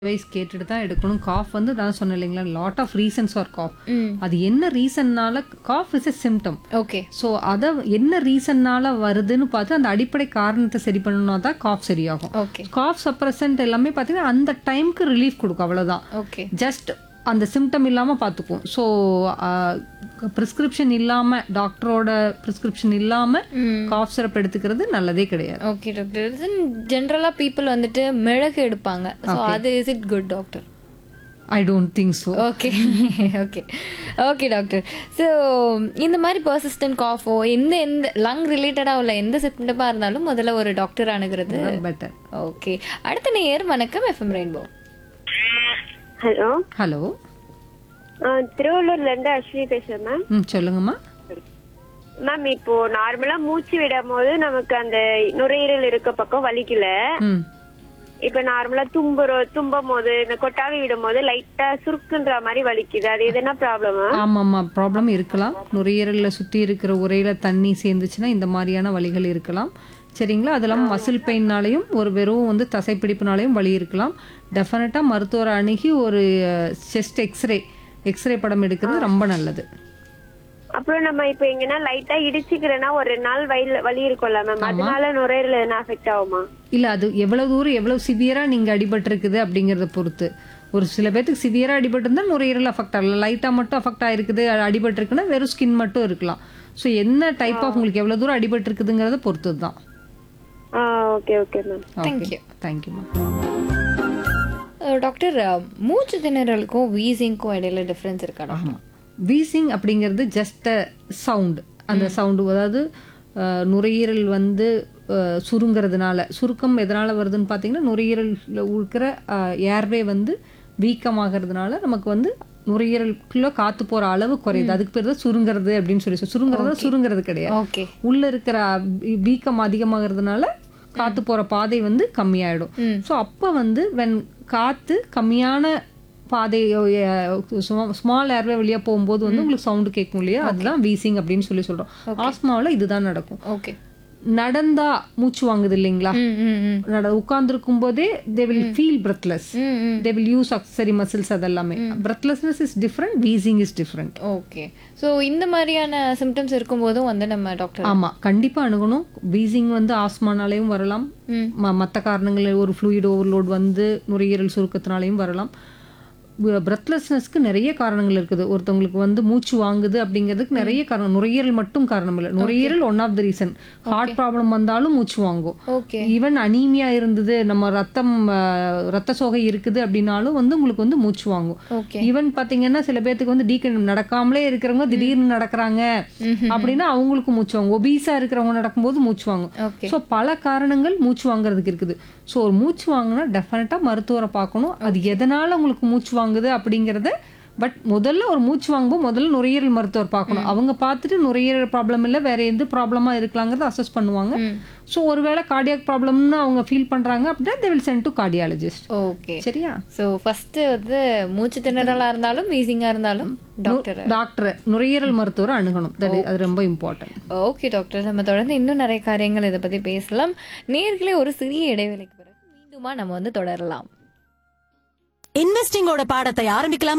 Wise கேட்டுட்டு தான் எடுக்கணும் காஃப் வந்து நான் சொன்னேன் இல்லைங்களா lot of reasons are cough hmm அது என்ன ரீசன்னால cough is a symptom okay so அதை என்ன ரீசன்னால வருதுன்னு பார்த்து அந்த அடிப்படை காரணத்தை சரி பண்ணணும்னா தான் காஃப் சரியாகும் ஓகே காஃப் சப்ரசன்ட் எல்லாமே பார்த்தீங்கன்னா அந்த டைம்க்கு ரிலீஃப் கொடுக்கும் அவ்வளவுதான் ஓகே ஜஸ்ட் அந்த சிம்டம் இல்லாமல் பார்த்துக்கும் ஸோ ப்ரிஸ்கிரிப்ஷன் இல்லாமல் டாக்டரோட ப்ரிஸ்கிரிப்ஷன் இல்லாமல் ம் காஃப் சிரப் எடுத்துக்கிறது நல்லதே கிடையாது ஓகே டாக்டர் ஜென்ரலாக பீப்புள் வந்துட்டு மிளகு எடுப்பாங்க ஸோ அது is it good doctor I don't think so okay okay okay doctor so இந்த மாதிரி பர்சிஸ்டன்ட் காஃபோ எந்த எந்த லங் ரிலேட்டடாக உள்ள எந்த சிம்டமாக இருந்தாலும் முதல்ல ஒரு டாக்டர் அணுகிறது பெட்டர் ஓகே அடுத்த நேயர் வணக்கம் எஃப்எம் ரெயின்போ ஹலோ ஹலோ திருவள்ளூர்ல இருந்து அஸ்வினி பேசுறேன் மேம் ம் சொல்லுங்கம்மா மேம் இப்போ நார்மலா மூச்சு விடும் போது நமக்கு அந்த நுரையீரல் இருக்க பக்கம் வலிக்கல ம் இப்ப நார்மலா தும்புறோம் தும்பும் போது இந்த கொட்டாவி விடும் போது லைட்டா சுருக்குன்ற மாதிரி வலிக்குது அது எதுனா ப்ராப்ளமா ஆமாம்மா ப்ராப்ளம் இருக்கலாம் நுரையீரலில் சுற்றி இருக்கிற உரையில தண்ணி சேர்ந்துச்சுன்னா இந்த மாதிரியான வலிகள் இருக்கலாம் சரிங்களா அது இல்லாமல் மசில் பெயின்னாலையும் ஒரு வெறும் வந்து தசைப்பிடிப்புனாலையும் வலி இருக்கலாம் டெஃபினட்டாக மருத்துவரை அணுகி ஒரு செஸ்ட் எக்ஸ்ரே எக்ஸ்ரே படம் எடுக்கிறது ரொம்ப நல்லது அப்புறம் நம்ம இப்ப எங்கன்னா லைட்டா இடிச்சுக்கிறேன்னா ஒரு ரெண்டு நாள் வயல் வலி இருக்கும்ல மேம் அதனால நுரையீரல் எதுனா அஃபெக்ட் ஆகுமா இல்லை அது எவ்வளவு தூரம் எவ்வளவு சிவியராக நீங்கள் அடிபட்டிருக்குது அப்படிங்கிறத பொறுத்து ஒரு சில பேர்த்துக்கு சிவியராக அடிபட்டிருந்தா நுரையீரல் அஃபெக்ட் ஆகலாம் லைட்டாக மட்டும் அஃபெக்ட் ஆயிருக்குது அடிபட்டிருக்குன்னா வெறும் ஸ்கின் மட்டும் இருக்கலாம் ஸோ என்ன டைப் ஆஃப் உங்களுக்கு எவ்வளோ தூரம் அடிபட்டிருக்குதுங்கிறத பொறுத்து தான் ஆ okay okay ma'am Thank you. தேங்க்யூம்மா டாக்டர் மூச்சு திணறலுக்கும் வீசிங்க்கும் இடையில டிஃப்ரென்ஸ் இருக்கா டாக்டர் ஆமாம் வீசிங் அப்படிங்கிறது ஜஸ்ட் அ சவுண்டு அந்த சவுண்டு அதாவது அஹ், நுரையீரல் வந்து அஹ், சுருங்கிறதுனால சுருக்கம் எதனால் வருதுன்னு பார்த்தீங்கன்னா நுரையீரலில் இருக்கிற ஏர்வே வந்து வீக்கமாகிறதுனால நமக்கு வந்து நுரையீரலுக்குள்ள காத்து போற அளவு குறையுது அதுக்கு பேர் தான் சுருங்கிறது அப்படின்னு சொல்லி சொல்லுவோம். சுருங்கிறது சுருங்கிறது கிடையாது ஓகே உள்ள இருக்கிற வீ- வீக்கம் அதிகமாகிறதுனால காத்து போற பாதை வந்து கம்மியாயிடும் ம். ஸோ அப்போ வந்து வென் காத்து கம்மியான பாதை ஸ்மால் ஏர்வே வழியா போகும்போது வந்து உங்களுக்கு சவுண்டு கேட்கும் இல்லையா அதுதான் வீசிங் அப்படின்னு சொல்லி சொல்றோம் ஆஸ்மாவில் இதுதான் நடக்கும் ஓகே நடந்தா மூச்சு வாங்குது இல்லைங்களா ம் ம் ம் நட உட்கார்ந்துருக்கும் போதே they will feel breathless hmm hmm they will use accessory muscles அதெல்லாமே breathlessness is different wheezing is different okay so இந்த மாதிரியான சிம்டம்ஸ் இருக்கும்போதும் வந்து நம்ம டாக்டர் ஆமா கண்டிப்பா அணுகணும் வீசிங் வந்து ஆஸ்மானாலையும் வரலாம் ம். ம- மத்த காரணங்கள் ஒரு ஃப்ளூயிட் ஓவர்லோட் வந்து நுரையீரல் சுருக்கத்தினாலையும் வரலாம் பிரெத்லெஸ்னஸ்க்கு நிறைய காரணங்கள் இருக்குது ஒருத்தவங்களுக்கு வந்து மூச்சு வாங்குது அப்படிங்கிறதுக்கு நிறைய காரணம் நுரையீரல் மட்டும் காரணம் இல்லை நுரையீரல் one of the reason heart problem வந்தாலும் மூச்சு வாங்கும் ஓகே ஈவன் அனீமியா இருந்தது நம்ம ரத்தம் அஹ், ரத்த சோகை இருக்குது அப்படின்னாலும் வந்து உங்களுக்கு வந்து மூச்சு வாங்கும் ஓகே ஈவன் பாத்தீங்கன்னா சில பேர்த்துக்கு வந்து டீக்கன் நடக்காமலே இருக்கிறவங்க திடீர்னு நடக்கிறாங்க அப்படின்னா அவங்களுக்கு மூச்சு வாங்கும் ஒபீஸா இருக்கிறவங்க நடக்கும்போது மூச்சு வாங்கும் ஓகே ஸோ பல காரணங்கள் மூச்சு வாங்குறதுக்கு இருக்குது ஸோ ஒரு மூச்சு வாங்கினா டெஃபினட்டாக மருத்துவரை பார்க்கணும் அது எதனால உங்களுக்கு மூச்சு வாங்குது அப்படிங்கிறத பட் முதல்ல ஒரு மூச்சு வாங்கும்போது முதல்ல நுரையீரல் மருத்துவர் பார்க்கணும் அவங்க பார்த்துட்டு நுரையீரல் ப்ராப்ளம் இல்லை வேற எந்த ப்ராப்ளமா இருக்கலாங்கிறத அசஸ் பண்ணுவாங்க ம். ஸோ ஒருவேளை கார்டியாக் ப்ராப்ளம்னு அவங்க ஃபீல் பண்றாங்க அப்படின்னா they will send to cardiologist okay சரியா ஸோ ஃபர்ஸ்ட் வந்து மூச்சு திணறலா இருந்தாலும் வீசிங்கா இருந்தாலும் டாக்டர் டாக்டர் நுரையீரல் மருத்துவரை அணுகணும் That is- அது ரொம்ப இம்பார்ட்டன்ட் ஓகே டாக்டர் நம்ம தொடர்ந்து இன்னும் நிறைய காரியங்கள் இதை பத்தி பேசலாம் நேர்களே ஒரு சிறிய இடைவேளைக்கு பிறகு மீண்டுமா நம்ம வந்து தொடரலாம் இன்வெஸ்டிங்கோட பாடத்தை ஆரம்பிக்கலாமா